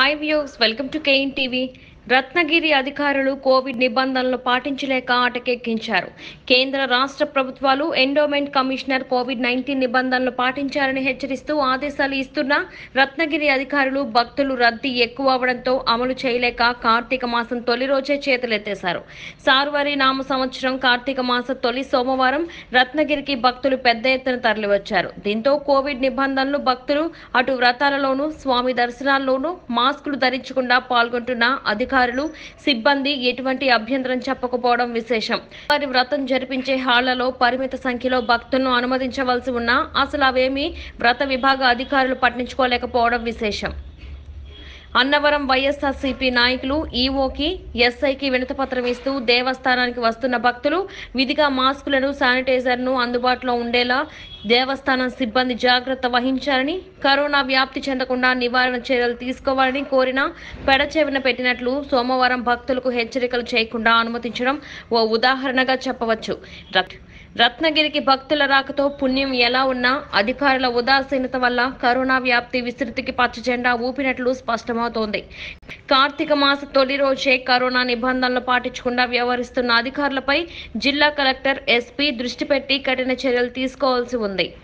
hi views welcome to KN TV Ratnagiri అధికారులు Covid నిబంధనలు పాటించలేక అటకెక్కించారు కేంద్ర రాష్ట్ర ప్రభుత్వాలు ఎండోమెంట్ కమిషనర్ కోవిడ్ నైన్టీన్ నిబంధనలు పాటించాలని హెచ్చరిస్తూ ఆదేశాలు ఇస్తున్నా రత్నగిరి అధికారులు భక్తులు రద్దీ ఎక్కువ అవడంతో అమలు చేయలేక కార్తీక మాసం తొలి రోజే చేతులెత్తేశారు సార్వరి నామ సంవత్సరం కార్తీక మాస తొలి సోమవారం రత్నగిరికి భక్తులు పెద్ద ఎత్తున తరలివచ్చారు దీంతో కోవిడ్ నిబంధనలు భక్తులు అటు వ్రతాలలోనూ స్వామి దర్శనాల్లోనూ మాస్కులు ధరించకుండా పాల్గొంటున్న అధికారులు సిబ్బంది ఎటువంటి అభ్యంతరం చెప్పకపోవడం విశేషం వారి వ్రతం జరిపించే హాళ్లలో పరిమిత సంఖ్యలో భక్తులను అనుమతించవలసి ఉన్నా అసలు అవేమీ వ్రత విభాగ అధికారులు పట్టించుకోలేకపోవడం విశేషం అన్నవరం వైఎస్ఆర్సీపీ నాయకులు ఈఓకి ఎస్ఐకి వినతిపత్రం ఇస్తూ దేవస్థానానికి వస్తున్న భక్తులు విధిగా మాస్కులను శానిటైజర్ను అందుబాటులో ఉండేలా దేవస్థానం సిబ్బంది జాగ్రత్త వహించాలని కరోనా వ్యాప్తి చెందకుండా నివారణ చర్యలు తీసుకోవాలని కోరిన పెడచెవిన పెట్టినట్లు సోమవారం భక్తులకు హెచ్చరికలు చేయకుండా అనుమతించడం ఓ ఉదాహరణగా చెప్పవచ్చు రత్- రత్నగిరికి భక్తుల రాకతో పుణ్యం ఎలా ఉన్నా అధికారుల ఉదాసీనత వల్ల కరోనా వ్యాప్తి విస్తృతికి పచ్చ జెండా ఊపినట్లు స్పష్టమవుతోంది కార్తీక మాస తొలి రోజే కరోనా నిబంధనలు పాటించకుండా వ్యవహరిస్తున్న అధికారులపై జిల్లా కలెక్టర్ ఎస్పీ దృష్టి పెట్టి కఠిన చర్యలు తీసుకోవాల్సి ఉంది